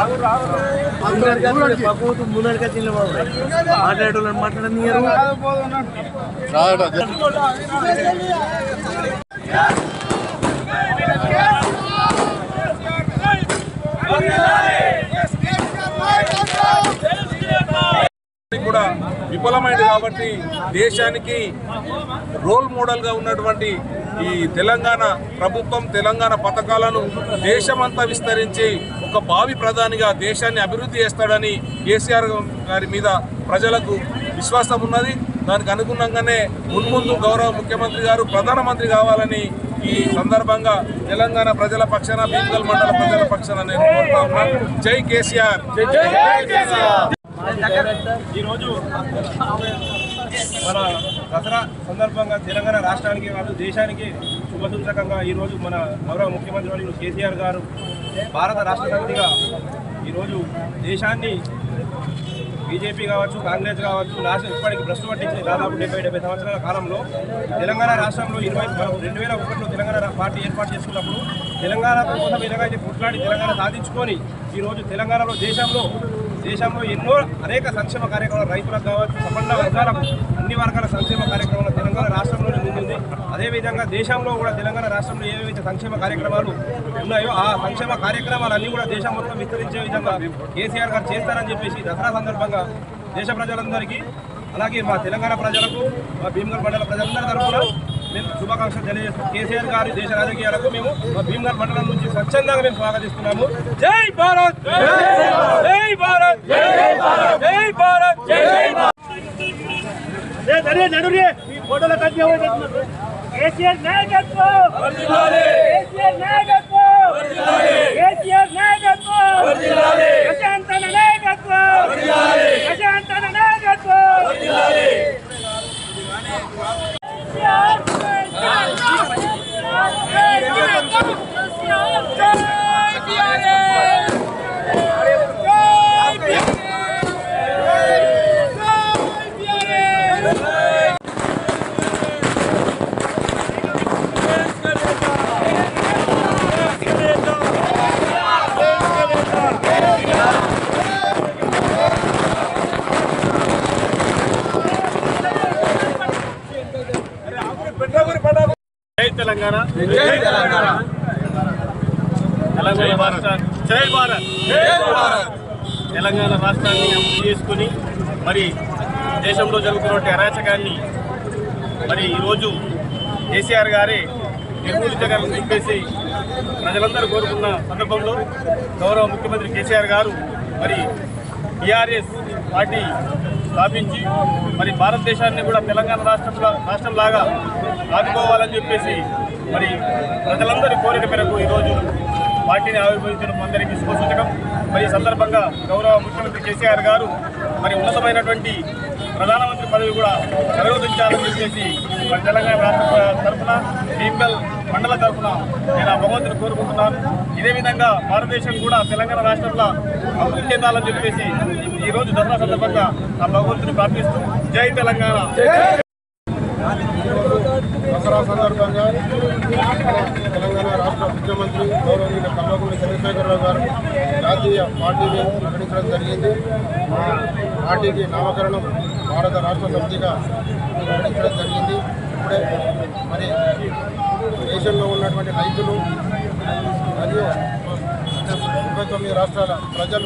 ముందరికి వచ్చిన మాట్లాడేటోళ్ళని మాట్లాడనియరు కూడా విఫలమైంది కాబట్టి దేశానికి రోల్ మోడల్గా ఉన్నటువంటి ఈ తెలంగాణ ప్రభుత్వం తెలంగాణ పథకాలను దేశమంతా విస్తరించి ఒక భావి ప్రధానిగా దేశాన్ని అభివృద్ధి చేస్తాడని కేసీఆర్ గారి మీద ప్రజలకు విశ్వాసం ఉన్నది దానికి అనుగుణంగానే మున్ముందు గౌరవ ముఖ్యమంత్రి గారు ప్రధానమంత్రి కావాలని ఈ సందర్భంగా తెలంగాణ ప్రజల పక్షాన భీమగల్ మండల ప్రజల పక్షాన నేను కోరుతా ఉన్నాను జై కేసీఆర్ ఈరోజు మన దసరా సందర్భంగా తెలంగాణ రాష్ట్రానికి వాళ్ళు దేశానికి శుభసూచకంగా ఈరోజు మన గౌరవ ముఖ్యమంత్రి వర్యులు కేసీఆర్ గారు భారత రాష్ట్ర సమితిగా ఈరోజు దేశాన్ని బీజేపీ కావచ్చు కాంగ్రెస్ కావచ్చు రాష్ట్రం ఇప్పటికి భ్రష్టు పట్టించిన దాదాపు డెబ్బై డెబ్బై సంవత్సరాల కాలంలో తెలంగాణ రాష్ట్రంలో ఇరవై మనం రెండు వేల ఒకటిలో తెలంగాణ రా- పార్టీ ఏర్పాటు చేసుకున్నప్పుడు తెలంగాణ కోసం ఎలాగైతే కొట్లాడి తెలంగాణ సాధించుకొని ఈరోజు తెలంగాణలో దేశంలో దేశంలో ఎన్నో అనేక సంక్షేమ కార్యక్రమాలు రైతులకు కావచ్చు సపన్న వర్గాలకు అన్ని వర్గాల సంక్షేమ కార్యక్రమాలు తెలంగాణ రాష్ట్రంలోనే ముందుంది అదేవిధంగా దేశంలో కూడా తెలంగాణ రాష్ట్రంలో ఏవైతే సంక్షేమ కార్యక్రమాలు ఉన్నాయో ఆ సంక్షేమ కార్యక్రమాలన్నీ కూడా దేశం మొత్తం విస్తరించే విధంగా కేసీఆర్ గారు చేస్తారని చెప్పేసి దసరా సందర్భంగా దేశ ప్రజలందరికీ అలాగే మా తెలంగాణ ప్రజలకు మా భీమగల్ మండల ప్రజలందరి తరఫున మేము శుభాకాంక్షలు తెలియజేస్తాం కేసీఆర్ గారి దేశ రాజకీయాలకు మేము మా భీమగల్ మండలం నుంచి స్వచ్ఛందంగా మేము స్వాగతిస్తున్నాము జై భారత్ జై భారత్ జై భారత్ జై భారత్ జై కేసీఆర్ నాయకత్వం కేసీఆర్ నాయకత్వం కేసీఆర్ నాయకత్వం ప్రశాంతన నాయకత్వం ప్రశాంతన నాయకత్వం జై తెలంగాణ జై తెలంగాణ తెలంగాణ రాష్ట్ర జై భారత్ జై భారత్ తెలంగాణ రాష్ట్రాన్ని అమలు చేసుకుని మరి దేశంలో జరుగుతున్నటువంటి అరాచకాన్ని మరి ఈరోజు కేసీఆర్ గారే నిర్మూలించగలని చెప్పేసి ప్రజలందరూ కోరుకున్న సందర్భంలో గౌరవ ముఖ్యమంత్రి కేసీఆర్ గారు మరి టీఆర్ఎస్ పార్టీ స్థాపించి మరి భారతదేశాన్ని కూడా తెలంగాణ రాష్ట్రంలో రాష్ట్రంలాగా ఆదుకోవాలని చెప్పేసి మరి ప్రజలందరి కోరిక మేరకు ఈరోజు పార్టీని ఆవిర్భవించడం అందరికీ శుభసూచకం మరి ఈ సందర్భంగా గౌరవ ముఖ్యమంత్రి కేసీఆర్ గారు మరి ఉన్నతమైనటువంటి ప్రధానమంత్రి పదవి కూడా నిర్వహించాలని చెప్పేసి మరి తెలంగాణ రాష్ట్ర తరఫున భీమ్గల్ మండల తరఫున నేను ఆ భగవంతుని కోరుకుంటున్నాను ఇదే విధంగా భారతదేశం కూడా తెలంగాణ రాష్ట్రంలో అభివృద్ధి చెందాలని చెప్పేసి ఈ రోజు దసరా సందర్భంగా ఆ భగవంతుని ప్రార్థిస్తూ జై తెలంగాణ దసరా సందర్భంగా తెలంగాణ రాష్ట్ర ముఖ్యమంత్రి గౌరవనీయ కల్వకుంట్ల చంద్రశేఖరరావు గారు జాతీయ పార్టీని ప్రకటించడం జరిగింది మా పార్టీకి నామకరణం భారత రాష్ట్ర సమితిగా ప్రకటించడం జరిగింది ఇప్పుడే మరి దేశంలో ఉన్నటువంటి రైతులు మరియు ముప్పై తొమ్మిది రాష్ట్రాల ప్రజలు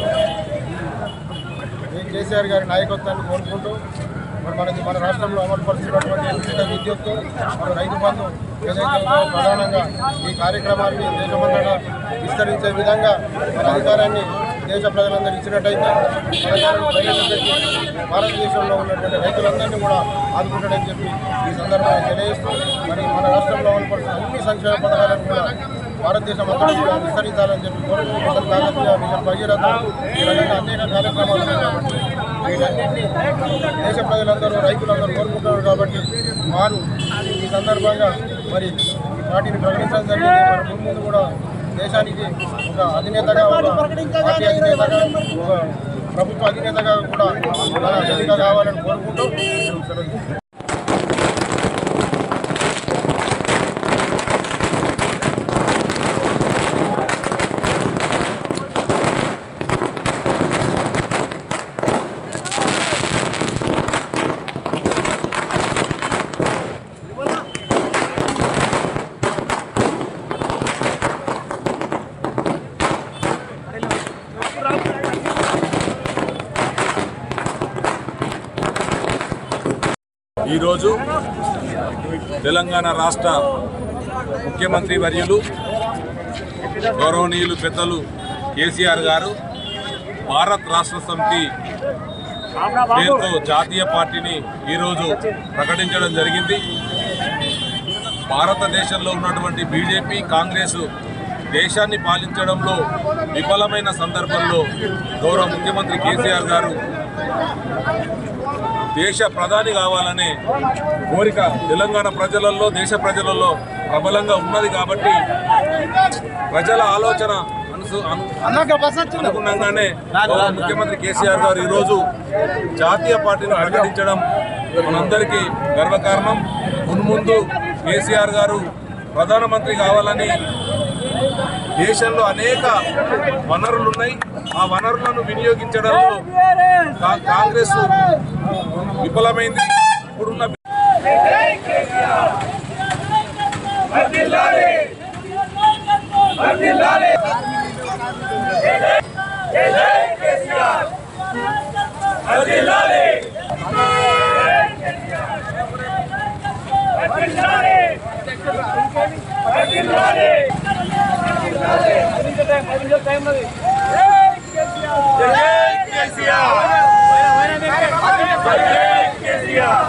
ఈ కేసీఆర్ గారి నాయకత్వాన్ని కోరుకుంటూ మరి మనకి మన రాష్ట్రంలో అమలు పరుస్తున్నటువంటి ఉచిత విద్యుత్ మన రైతు బంధు ఏదైతే ఉందో ప్రధానంగా ఈ కార్యక్రమాన్ని దేశమంతటా విస్తరించే విధంగా మన అధికారాన్ని దేశ ప్రజలందరూ ఇచ్చినట్టయితే అధికారాన్ని ప్రవేశపెట్టి భారతదేశంలో ఉన్నటువంటి రైతులందరినీ కూడా ఆదుకుంటాడని చెప్పి ఈ సందర్భంగా తెలియజేస్తూ మరి మన రాష్ట్రంలో అమలు పరుస్తున్న అన్ని సంక్షేమ పథకాలను కూడా భారతదేశం అంతా కూడా విస్తరించాలని చెప్పి కోరుకుంటూ మిషన్ కాకతీయ మిషన్ భగీరథ ఈ రకంగా అనేక కార్యక్రమాలు ఉన్నాయి కాబట్టి వీటన్నింటినీ దేశ ప్రజలందరూ రైతులందరూ కోరుకుంటున్నారు కాబట్టి వారు ఈ సందర్భంగా మరి ఈ పార్టీని ప్రకటించడం జరిగింది మరి ముందు ముందు కూడా దేశానికి ఒక అధినేతగా ఒక పార్టీ అధినేతగా ఒక ప్రభుత్వ అధినేతగా కూడా మన ఎన్నిక కావాలని కోరుకుంటూ నేను సెలవు తీసుకుంటున్నాను. ఈరోజు తెలంగాణ రాష్ట్ర ముఖ్యమంత్రి వర్యులు గౌరవనీయులు పెద్దలు కేసీఆర్ గారు భారత్ రాష్ట్ర సమితి పేరుతో జాతీయ పార్టీని ఈరోజు ప్రకటించడం జరిగింది భారతదేశంలో ఉన్నటువంటి బీజేపీ కాంగ్రెస్ దేశాన్ని పాలించడంలో విఫలమైన సందర్భంలో గౌరవ ముఖ్యమంత్రి కేసీఆర్ గారు దేశ ప్రధాని కావాలనే కోరిక తెలంగాణ ప్రజలలో దేశ ప్రజలలో ప్రబలంగా ఉన్నది కాబట్టి ప్రజల ఆలోచన అనుసు అను- అనుగుణంగానే గౌరవ ముఖ్యమంత్రి కేసీఆర్ గారు ఈరోజు జాతీయ పార్టీని ప్రకటించడం మనందరికీ గర్వకారణం మున్ముందు కేసీఆర్ గారు ప్రధానమంత్రి కావాలని దేశంలో అనేక వనరులు ఉన్నాయి ఆ వనరులను వినియోగించడంలో కా- కాంగ్రెస్ విఫలమైంది ఇప్పుడున్న కేసీఆర్